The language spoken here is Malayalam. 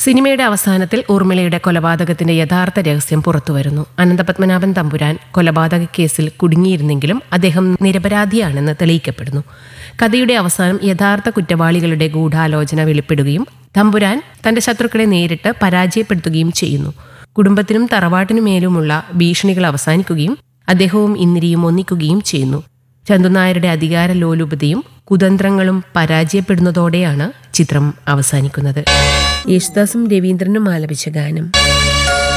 സിനിമയുടെ അവസാനത്തിൽ ഊർമിളയുടെ കൊലപാതകത്തിന്റെ യഥാർത്ഥ രഹസ്യം പുറത്തുവരുന്നു അനന്തപത്മനാഭൻ തമ്പുരാൻ കൊലപാതക കേസിൽ കുടുങ്ങിയിരുന്നെങ്കിലും അദ്ദേഹം നിരപരാധിയാണെന്ന് തെളിയിക്കപ്പെടുന്നു കഥയുടെ അവസാനം യഥാർത്ഥ കുറ്റവാളികളുടെ ഗൂഢാലോചന വെളിപ്പെടുകയും തമ്പുരാൻ തന്റെ ശത്രുക്കളെ നേരിട്ട് പരാജയപ്പെടുത്തുകയും ചെയ്യുന്നു കുടുംബത്തിനും തറവാട്ടിനുമേലുമുള്ള ഭീഷണികൾ അവസാനിക്കുകയും അദ്ദേഹവും ഇന്ദിരിയും ഒന്നിക്കുകയും ചെയ്യുന്നു ചന്തുനായരുടെ അധികാര ലോലുപതയും കുതന്ത്രങ്ങളും പരാജയപ്പെടുന്നതോടെയാണ് ചിത്രം അവസാനിക്കുന്നത് യേശുദാസും രവീന്ദ്രനും ആലപിച്ച ഗാനം